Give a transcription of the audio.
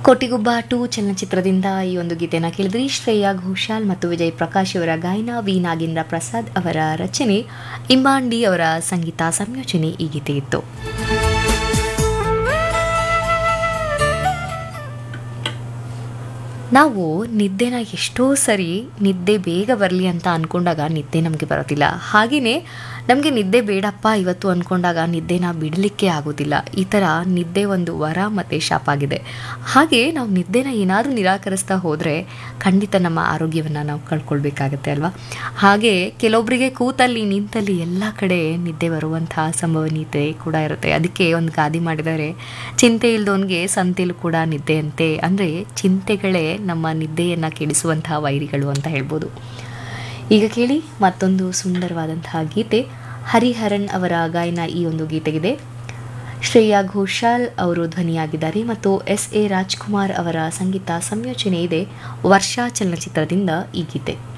ಕೋಟಿಗುಬ್ಬ to ಚಲನಚಿತ್ರದಿಂದ ಈ ಒಂದು ಗೀತೆನ ಕೇಳಿದ್ರಿ ಶ್ರೇಯಾ ಘೋಷಾಲ್ ಮತ್ತು ವಿಜಯ್ ಪ್ರಕಾಶ್ ಅವರ ಗಾಯನ ವಿ ನಾಗೇಂದ್ರ ಪ್ರಸಾದ್ ಅವರ ರಚನೆ ಇಮಾಂಡಿ ಅವರ ಸಂಗೀತ ಸಂಯೋಜನೆ ಈ ಗೀತೆ ಇತ್ತು ನಾವು ನಿದ್ದೆನ ಎಷ್ಟೋ ಸರಿ ನಿದ್ದೆ ಬೇಗ ಬರಲಿ ಅಂತ ಅಂದ್ಕೊಂಡಾಗ ನಿದ್ದೆ ನಮಗೆ ಬರೋದಿಲ್ಲ ಹಾಗೆಯೇ ನಮಗೆ ನಿದ್ದೆ ಬೇಡಪ್ಪ ಇವತ್ತು ಅಂದ್ಕೊಂಡಾಗ ನಿದ್ದೆನ ಬಿಡಲಿಕ್ಕೆ ಆಗೋದಿಲ್ಲ ಈ ಥರ ನಿದ್ದೆ ಒಂದು ವರ ಮತ್ತು ಶಾಪ ಆಗಿದೆ ಹಾಗೆ ನಾವು ನಿದ್ದೆನ ಏನಾದರೂ ನಿರಾಕರಿಸ್ತಾ ಹೋದರೆ ಖಂಡಿತ ನಮ್ಮ ಆರೋಗ್ಯವನ್ನು ನಾವು ಕಳ್ಕೊಳ್ಬೇಕಾಗತ್ತೆ ಅಲ್ವಾ ಹಾಗೆ ಕೆಲವೊಬ್ಬರಿಗೆ ಕೂತಲ್ಲಿ ನಿಂತಲ್ಲಿ ಎಲ್ಲ ಕಡೆ ನಿದ್ದೆ ಬರುವಂತಹ ಸಂಭವನೀಯತೆ ಕೂಡ ಇರುತ್ತೆ ಅದಕ್ಕೆ ಒಂದು ಗಾದಿ ಮಾಡಿದರೆ ಚಿಂತೆ ಇಲ್ದವನಿಗೆ ಸಂತೆಯಲ್ಲೂ ಕೂಡ ನಿದ್ದೆ ಅಂತೆ ಅಂದರೆ ಚಿಂತೆಗಳೇ ನಮ್ಮ ನಿದ್ದೆಯನ್ನು ಕೆಡಿಸುವಂತಹ ವೈರಿಗಳು ಅಂತ ಹೇಳ್ಬೋದು ಈಗ ಕೇಳಿ ಮತ್ತೊಂದು ಸುಂದರವಾದಂತಹ ಗೀತೆ ಹರಿಹರನ್ ಅವರ ಗಾಯನ ಈ ಒಂದು ಗೀತೆಗಿದೆ ಶ್ರೇಯಾ ಘೋಷಾಲ್ ಅವರು ಧ್ವನಿಯಾಗಿದ್ದಾರೆ ಮತ್ತು ಎಸ್ ಎ ರಾಜ್ಕುಮಾರ್ ಅವರ ಸಂಗೀತ ಸಂಯೋಜನೆ ಇದೆ ವರ್ಷಾ ಚಲನಚಿತ್ರದಿಂದ ಈ ಗೀತೆ